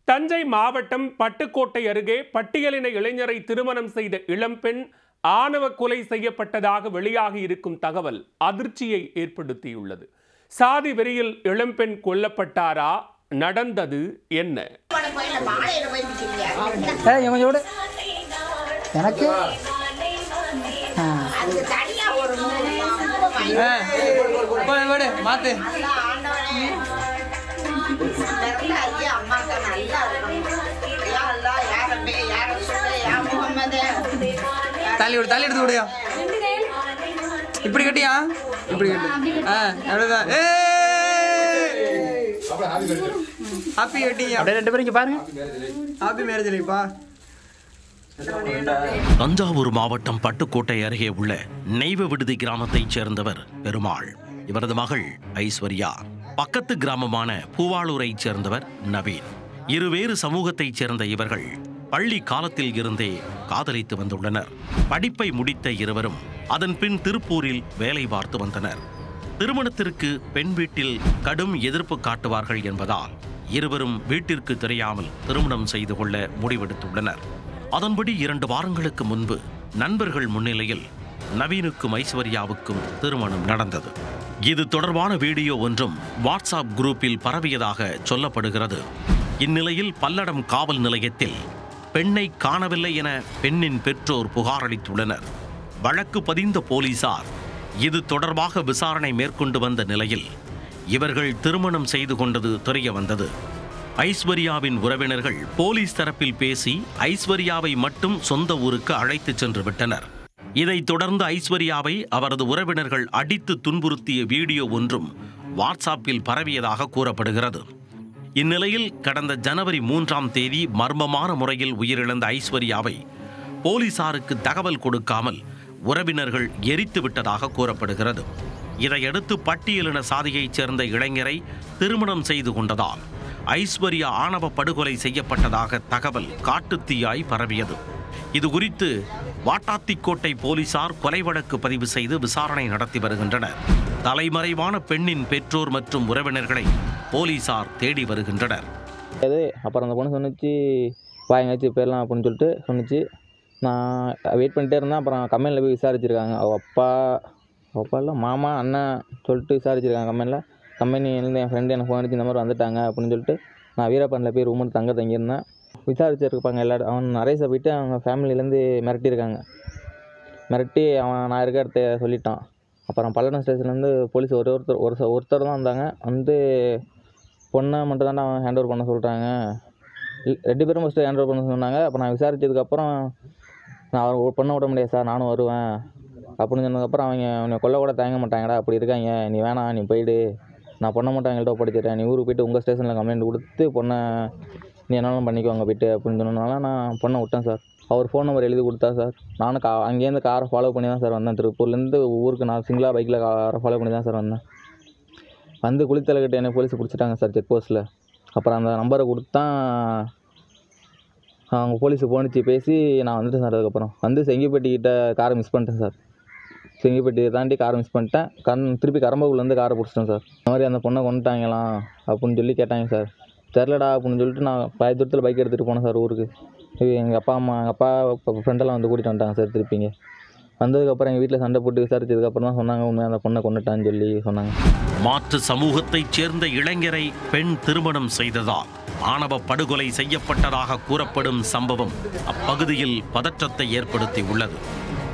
தஞ்சை மாவட்டம் பட்டுக்கோட்டை அருகே பட்டியலின இளைஞரை திருமணம் செய்த இளம்பெண் ஆணவ கொலை செய்யப்பட்டதாக வெளியாகி இருக்கும் தகவல் அதிர்ச்சியை ஏற்படுத்தியுள்ளது சாதி வெறியில் இளம்பெண் கொல்லப்பட்டாரா நடந்தது என்ன ஏய் இவன் விடு எனக்கு ஆ அதுக்கு தனியா ஒரு மூணு மாசம் ஆ, போய் விடு மாத்து தெரியல ஐயா அம்மாக்கா நல்லா இருக்கணும் யா அல்லா யா ரப்பே யா ரசூலே யா முஹம்மதே தள்ளி விடு தள்ளி எடுத்து விடுயா இப்படி கட்டியா இப்படி கட்டு ஆ அவ்வளோதான் ஹாப்பி வெட்டிங் அப்படியே ரெண்டு பேரும் இங்கே பாருங்க ஹாப்பி மேரேஜ் இல்லைப்பா தஞ்சாவூர் மாவட்டம் பட்டுக்கோட்டை அருகே உள்ள நெய்வ விடுதி கிராமத்தைச் சேர்ந்தவர் பெருமாள் இவரது மகள் ஐஸ்வர்யா பக்கத்து கிராமமான பூவாளூரைச் சேர்ந்தவர் நவீன் இருவேறு சமூகத்தைச் சேர்ந்த இவர்கள் பள்ளி காலத்தில் இருந்தே காதலித்து வந்துள்ளனர் படிப்பை முடித்த இருவரும் அதன் பின் திருப்பூரில் வேலை பார்த்து வந்தனர் திருமணத்திற்கு பெண் வீட்டில் கடும் எதிர்ப்பு காட்டுவார்கள் என்பதால் இருவரும் வீட்டிற்கு தெரியாமல் திருமணம் செய்து கொள்ள முடிவெடுத்துள்ளனர் அதன்படி இரண்டு வாரங்களுக்கு முன்பு நண்பர்கள் முன்னிலையில் நவீனுக்கும் ஐஸ்வர்யாவுக்கும் திருமணம் நடந்தது இது தொடர்பான வீடியோ ஒன்றும் வாட்ஸ்அப் குரூப்பில் பரவியதாக சொல்லப்படுகிறது இந்நிலையில் பல்லடம் காவல் நிலையத்தில் பெண்ணை காணவில்லை என பெண்ணின் பெற்றோர் புகாரளித்துள்ளனர் வழக்கு பதிந்த போலீசார் இது தொடர்பாக விசாரணை மேற்கொண்டு வந்த நிலையில் இவர்கள் திருமணம் செய்து கொண்டது தெரிய வந்தது ஐஸ்வர்யாவின் உறவினர்கள் போலீஸ் தரப்பில் பேசி ஐஸ்வர்யாவை மட்டும் சொந்த ஊருக்கு அழைத்துச் சென்று விட்டனர் இதைத் தொடர்ந்து ஐஸ்வர்யாவை அவரது உறவினர்கள் அடித்து துன்புறுத்திய வீடியோ ஒன்றும் வாட்ஸ்அப்பில் பரவியதாக கூறப்படுகிறது இந்நிலையில் கடந்த ஜனவரி மூன்றாம் தேதி மர்மமான முறையில் உயிரிழந்த ஐஸ்வர்யாவை போலீசாருக்கு தகவல் கொடுக்காமல் உறவினர்கள் எரித்து விட்டதாக கூறப்படுகிறது இதையடுத்து பட்டியலின சாதியைச் சேர்ந்த இளைஞரை திருமணம் செய்து கொண்டதால் ஐஸ்வர்யா ஆணவ படுகொலை செய்யப்பட்டதாக தகவல் காட்டுத்தீயாய் பரவியது இது குறித்து வாட்டாத்திக்கோட்டை போலீசார் கொலை வழக்கு பதிவு செய்து விசாரணை நடத்தி வருகின்றனர் தலைமறைவான பெண்ணின் பெற்றோர் மற்றும் உறவினர்களை போலீசார் தேடி வருகின்றனர் அது அப்புறம் அந்த பொண்ணு சொன்னிச்சு வா எங்கேயாச்சும் போயிடலாம் அப்படின்னு சொல்லிட்டு சொன்னிச்சு நான் வெயிட் பண்ணிட்டே இருந்தேன் அப்புறம் கம்பெனியில் போய் விசாரிச்சிருக்காங்க அவள் அப்பா அவள் அப்பா இல்லை மாமா அண்ணன் சொல்லிட்டு விசாரிச்சிருக்காங்க கம்பெனியில் கம்பெனிலேருந்து என் ஃப்ரெண்டு எனக்கு ஃபோன் அடிச்சு இந்த மாதிரி வந்துட்டாங்க அப்படின்னு சொல்லிட்டு நான் வீரப்பனில் போய் ரூம் தங்க தங்கியிருந்தேன் விசாரிச்சிருப்பாங்க எல்லாரும் அவன் நரேஷை போயிட்டு அவங்க ஃபேமிலியிலேருந்து மிரட்டியிருக்காங்க மிரட்டி அவன் நான் இருக்க இடத்த சொல்லிட்டான் அப்புறம் பல்லடம் ஸ்டேஷன்லேருந்து போலீஸ் ஒரு ஒருத்தர் ஒரு ச- ஒருத்தர் தான் வந்தாங்க வந்து பொண்ணை மட்டும் தானே அவன் ஹேண்ட் ஓவர் பண்ண சொல்கிறாங்க ரெண்டு பேரும் ஃபஸ்ட்டு ஹேண்ட் ஓவர் பண்ண சொன்னாங்க அப்போ நான் விசாரிச்சதுக்கப்புறம் நான் அவர் பொண்ணை விட முடியாது சார் நானும் வருவேன் அப்படின்னு சொன்னதுக்கப்புறம் அவங்க அவனை கொல்ல கூட தயங்க மாட்டாங்கடா அப்படி இருக்காங்க நீ வேணாம் நீ போயிடு நான் பொண்ணை மட்டும் எங்கள்கிட்ட ஒப்படைச்சிட்டேன் நீ ஊருக்கு போயிட்டு உங்கள் ஸ்டேஷனில் கம்ப்ளைண்ட் கொடுத்து பொண்ணை நீ என்னாலும் பண்ணிக்கோங்க போயிட்டு அப்படின்னு சொன்னதுனால நான் பொண்ணை விட்டேன் சார் அவர் ஃபோன் நம்பர் எழுதி கொடுத்தா சார் நானும் கா அங்கேருந்து காரை ஃபாலோ பண்ணி தான் சார் வந்தேன் திருப்பூர்லேருந்து ஊருக்கு நான் சிங்கிளாக பைக்கில் காரை ஃபாலோ பண்ணி தான் சார் வந்தேன் வந்து குளித்தலைக்கிட்ட என்னை போலீஸ் பிடிச்சிட்டாங்க சார் செக் போஸ்ட்டில் அப்புறம் அந்த நம்பரை கொடுத்தா அவங்க போலீஸு போனிச்சு பேசி நான் வந்துட்டேன் சார் அதுக்கப்புறம் வந்து செங்கிப்பட்டி கிட்ட காரை மிஸ் பண்ணிட்டேன் சார் செங்கிப்பட்டியை தாண்டி காரை மிஸ் பண்ணிட்டேன் கண் திருப்பி கரம்பூர்லேருந்து காரை பிடிச்சிட்டேன் சார் இந்த மாதிரி அந்த பொண்ணை கொண்டுட்டாங்களாம் அப்படின்னு சொல்லி கேட்டாங்க சார் தெரிலடா அப்படின்னு சொல்லிட்டு நான் பாதி தூரத்தில் பைக் எடுத்துகிட்டு போனேன் சார் ஊருக்கு இது எங்கள் அப்பா அம்மா எங்கள் அப்பா ஃப்ரெண்டெல்லாம் வந்து கூட்டிகிட்டு வந்துட்டாங்க சார் திருப்பிங்க வந்ததுக்கப்புறம் எங்கள் வீட்டில் சண்டை போட்டு விசாரிச்சதுக்கப்புறம் தான் சொன்னாங்க உண்மையாக அந்த பொண்ணை கொண்டுட்டான்னு சொல்லி சொன்னாங்க மாற்று சமூகத்தைச் சேர்ந்த இளைஞரை பெண் திருமணம் செய்ததால் ஆணவ படுகொலை செய்யப்பட்டதாக கூறப்படும் சம்பவம் அப்பகுதியில் பதற்றத்தை ஏற்படுத்தி உள்ளது